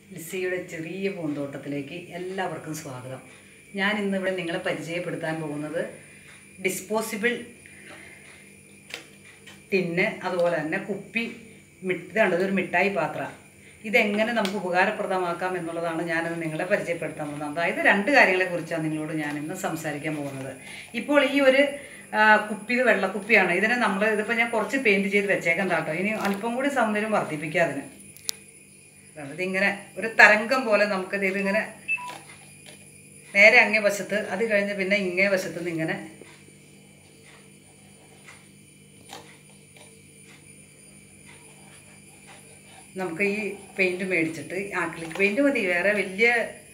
ലിസിയുടെ ചെറിയ പൂന്തോട്ടത്തിലേക്ക് എല്ലാവർക്കും സ്വാഗതം ഞാൻ ഇന്നിവിടെ നിങ്ങളെ പരിചയപ്പെടുത്താൻ പോകുന്നത് ഡിസ്പോസിബിൾ ടിന്ന് അതുപോലെ തന്നെ കുപ്പി മി- ഇതാണ് ഇതൊരു മിഠായി പാത്രം ഇതെങ്ങനെ നമുക്ക് ഉപകാരപ്രദമാക്കാം എന്നുള്ളതാണ് ഞാനത് നിങ്ങളെ പരിചയപ്പെടുത്താൻ പോകുന്നത് അതായത് രണ്ട് കാര്യങ്ങളെ കുറിച്ചാണ് നിങ്ങളോട് ഞാൻ ഇന്ന് സംസാരിക്കാൻ പോകുന്നത് ഇപ്പോൾ ഈ ഒരു ആ, കുപ്പി ഇത് വെള്ളക്കുപ്പിയാണ് ഇതിനെ നമ്മൾ ഇതിപ്പോൾ ഞാൻ കുറച്ച് പെയിൻറ്റ് ചെയ്ത് വെച്ചേക്കാം കേട്ടോ ഇനി അല്പം കൂടി സൗന്ദര്യം വർദ്ധിപ്പിക്കുക അതിന് ഇതാണ്. ഇതിങ്ങനെ ഒരു തരംഗം പോലെ നമുക്കിത് ഇതിങ്ങനെ നേരെ അങ്ങേ വശത്ത് അത് കഴിഞ്ഞ് പിന്നെ ഇങ്ങേ വശത്ത് നിന്ന് ഇങ്ങനെ നമുക്ക് ഈ പെയിൻറ് മേടിച്ചിട്ട് ആക്രിലിക് പെയിൻറ് മതി വേറെ വലിയ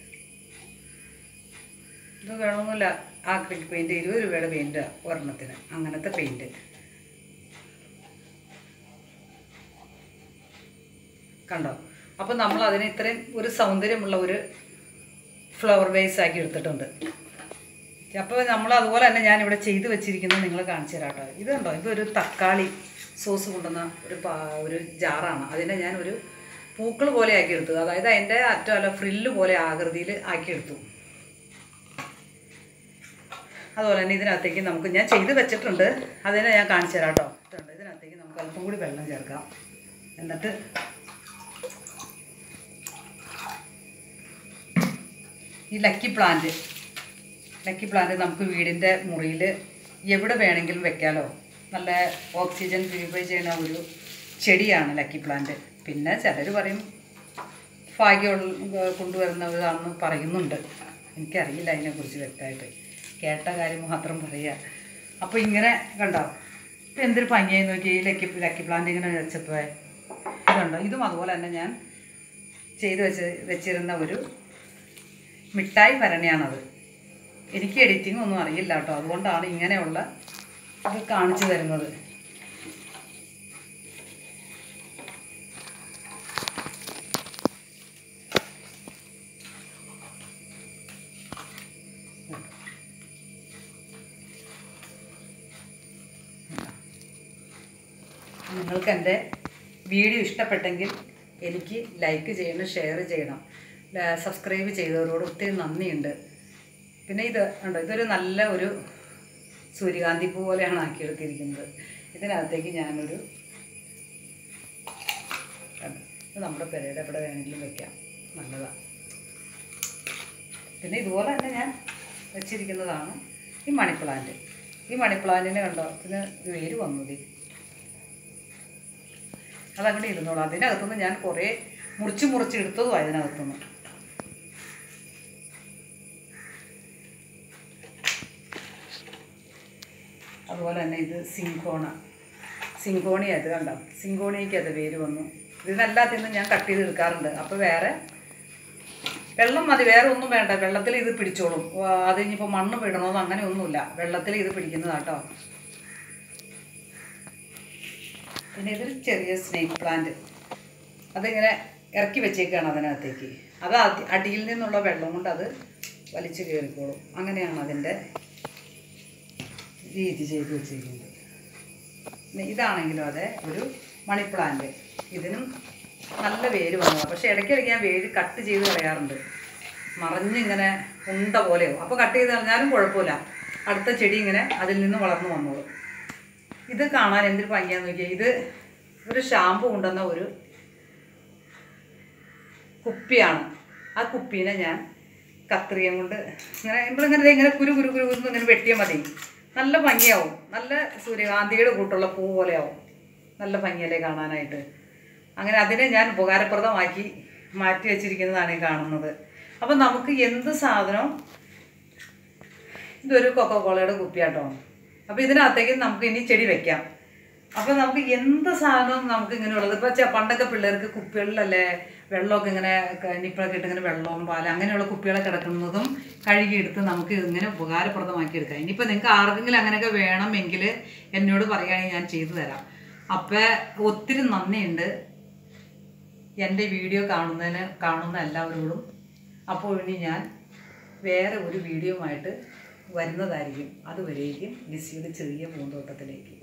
ഇത് വേണമെന്നില്ല ആക്രിലിക് പെയിൻറ് ഇരുപത് രൂപയുടെ പെയിൻറ് ഒരെണ്ണത്തിന് അങ്ങനത്തെ പെയിൻറ് കണ്ടോ അപ്പോൾ നമ്മൾ അതിന് ഇത്രയും ഒരു സൗന്ദര്യമുള്ള ഒരു ഫ്ലവർ വേസ് ആക്കി എടുത്തിട്ടുണ്ട് അപ്പോൾ നമ്മൾ അതുപോലെ തന്നെ ഞാൻ ഇവിടെ ചെയ്ത് വെച്ചിരിക്കുന്നത് നിങ്ങൾ കാണിച്ചു തരാം കേട്ടോ ഇത് കണ്ടോ ഇതൊരു തക്കാളി സോസ് കൊണ്ടുവന്ന ഒരു പാ ഒരു ജാറാണ് അതിനെ ഞാൻ ഒരു പൂക്കൾ പോലെ ആക്കിയെടുത്തു അതായത് അതിൻ്റെ അറ്റം അല്ല ഫ്രില്ല് പോലെ ആകൃതിയിൽ ആക്കിയെടുത്തു അതുപോലെ തന്നെ ഇതിനകത്തേക്ക് നമുക്ക് ഞാൻ ചെയ്ത് വെച്ചിട്ടുണ്ട് അതിനെ ഞാൻ കാണിച്ചു തരാം കേട്ടോ ഇതുണ്ട് ഇതിനകത്തേക്ക് നമുക്ക് അല്പം കൂടി വെള്ളം ചേർക്കാം എന്നിട്ട് ഈ ലക്കി പ്ലാന്റ് ലക്കി പ്ലാന്റ് നമുക്ക് വീടിൻ്റെ മുറിയിൽ എവിടെ വേണമെങ്കിലും വെക്കാലോ നല്ല ഓക്സിജൻ പ്യൂരിഫൈ ചെയ്യുന്ന ഒരു ചെടിയാണ് ലക്കി പ്ലാന്റ് പിന്നെ ചിലർ പറയും ഭാഗ്യം കൊണ്ടുവരുന്നതാണെന്ന് പറയുന്നുണ്ട് എനിക്കറിയില്ല അതിനെക്കുറിച്ച് വ്യക്തമായിട്ട് കേട്ട കാര്യം മാത്രം പറയുക അപ്പോൾ ഇങ്ങനെ കണ്ടോ ഇപ്പം എന്തൊരു ഭംഗിയായി നോക്കി ഈ ലക്കി ലക്കി പ്ലാന്റ് ഇങ്ങനെ വെച്ചപ്പോൾ ഇതുണ്ടോ ഇതും അതുപോലെ തന്നെ ഞാൻ ചെയ്ത് വെച്ച് വെച്ചിരുന്ന ഒരു മിഠായി ഭരണിയാണത് എനിക്ക് എഡിറ്റിംഗ് ഒന്നും അറിയില്ല കേട്ടോ അതുകൊണ്ടാണ് ഇങ്ങനെയുള്ള ഇത് കാണിച്ചു തരുന്നത് നിങ്ങൾക്ക് എൻ്റെ വീഡിയോ ഇഷ്ടപ്പെട്ടെങ്കിൽ എനിക്ക് ലൈക്ക് ചെയ്യണം ഷെയർ ചെയ്യണം ല- സബ്സ്ക്രൈബ് ചെയ്തവരോട് ഒത്തിരി നന്ദിയുണ്ട് പിന്നെ ഇത് ഉണ്ടോ ഇതൊരു നല്ല ഒരു സൂര്യകാന്തി പൂ പോലെയാണ് ആക്കിയെടുത്തിരിക്കുന്നത് ഇതിനകത്തേക്ക് ഞാനൊരു കണ്ടോ? ഇത് നമ്മുടെ പെരയുടെ എവിടെ വേണമെങ്കിലും വെക്കാം നല്ലതാണ് പിന്നെ ഇതുപോലെ തന്നെ ഞാൻ വെച്ചിരിക്കുന്നതാണ് ഈ മണി പ്ലാന്റ് ഈ മണി പ്ലാന്റിനെ കണ്ടോ ഇതിന് വേര് വന്നത് അതങ്ങോട്ട് ഇരുന്നോളൂ അതിനകത്തുനിന്ന് ഞാൻ കുറേ മുറിച്ച് മുറിച്ച് എടുത്തതും അതിനകത്തുനിന്ന് അതുപോലെ തന്നെ ഇത് സിങ്കോണ സിങ്കോണി അത് കണ്ടോ സിങ്കോണിക്ക് അത് പേര് വന്നു ഇതിനെല്ലാത്തിനും ഞാൻ കട്ട് ചെയ്ത് എടുക്കാറുണ്ട് അപ്പോൾ വേറെ വെള്ളം മതി വേറെ ഒന്നും വേണ്ട വെള്ളത്തിൽ ഇത് പിടിച്ചോളും വാ, അത് ഇനിയിപ്പോൾ മണ്ണ് വിടണമെന്നോ അങ്ങനെ ഒന്നുമില്ല വെള്ളത്തിൽ ഇത് പിടിക്കുന്നതാട്ടോ പിന്നെ ഇതൊരു ചെറിയ സ്നേക്ക് പ്ലാന്റ് അതിങ്ങനെ ഇറക്കി വെച്ചേക്കാണ് അതിനകത്തേക്ക് അത് അടി- അടിയിൽ നിന്നുള്ള വെള്ളം കൊണ്ട് അത് വലിച്ചു കയറിക്കോളും അങ്ങനെയാണ് അതിൻ്റെ രീതി ചെയ്ത് വെച്ചിരിക്കുന്നത് പിന്നെ ഇതാണെങ്കിലും അതെ ഒരു മണി പ്ലാന്റ് ഇതിനും നല്ല വേര് വന്നതാണ് പക്ഷേ ഇടയ്ക്കിടയ്ക്ക് ഞാൻ വേര് കട്ട് ചെയ്ത് കളയാറുണ്ട് മറിഞ്ഞിങ്ങനെ ഉണ്ട പോലെയോ അപ്പോൾ കട്ട് ചെയ്ത് കളഞ്ഞാലും കുഴപ്പമില്ല അടുത്ത ചെടി ഇങ്ങനെ അതിൽ നിന്ന് വളർന്നു വന്നോളും ഇത് കാണാൻ എന്തൊരു ഭംഗിയാന്ന് നോക്കിയാൽ ഇത് ഒരു ഷാമ്പു കൊണ്ടുവന്ന ഒരു കുപ്പിയാണ് ആ കുപ്പീനെ ഞാൻ കത്രികം കൊണ്ട് ഇങ്ങനെ നമ്മളിങ്ങനെ ദേ ഇങ്ങനെ കുരു കുരു കുരു കുരു ഇങ്ങനെ വെട്ടിയാൽ മതി നല്ല ഭംഗിയാവും നല്ല സൂര്യകാന്തിയുടെ കൂട്ടുള്ള പൂ പോലെയാവും നല്ല ഭംഗിയല്ലേ കാണാനായിട്ട് അങ്ങനെ അതിനെ ഞാൻ ഉപകാരപ്രദമാക്കി മാറ്റി വെച്ചിരിക്കുന്നതാണ് ഈ കാണുന്നത് അപ്പം നമുക്ക് എന്ത് സാധനം ഇതൊരു കൊക്കോ കോളയുടെ കുപ്പിയാട്ടോ അപ്പോൾ ഇതിനകത്തേക്ക് നമുക്ക് ഇനി ചെടി വെക്കാം അപ്പോൾ നമുക്ക് എന്ത് സാധനവും നമുക്ക് ഇങ്ങനെയുള്ളത് ഇപ്പോൾ ചെ- പണ്ടൊക്കെ പിള്ളേർക്ക് കുപ്പികളിലല്ലേ വെള്ളമൊക്കെ ഇങ്ങനെ ക- നിപ്പിളൊക്കെ ഇട്ട് ഇങ്ങനെ വെള്ളവും പാല് അങ്ങനെയുള്ള കുപ്പികളെ കിടക്കുന്നതും കഴുകിയെടുത്ത് നമുക്ക് ഇങ്ങനെ ഉപകാരപ്രദമാക്കി എടുക്കാം ഇനിയിപ്പോൾ നിങ്ങൾക്ക് ആർക്കെങ്കിലും അങ്ങനെയൊക്കെ വേണമെങ്കിൽ എന്നോട് പറയുകയാണെങ്കിൽ ഞാൻ ചെയ്തു തരാം അപ്പോൾ ഒത്തിരി നന്ദിയുണ്ട് എൻ്റെ വീഡിയോ കാണുന്നതിന് കാണുന്ന എല്ലാവരോടും അപ്പോൾ ഇനി ഞാൻ വേറെ ഒരു വീഡിയോ ആയിട്ട് വരുന്നതായിരിക്കും അതുവരേക്കും ലിസിയുടെ ചെറിയ പൂന്തോട്ടത്തിലേക്ക്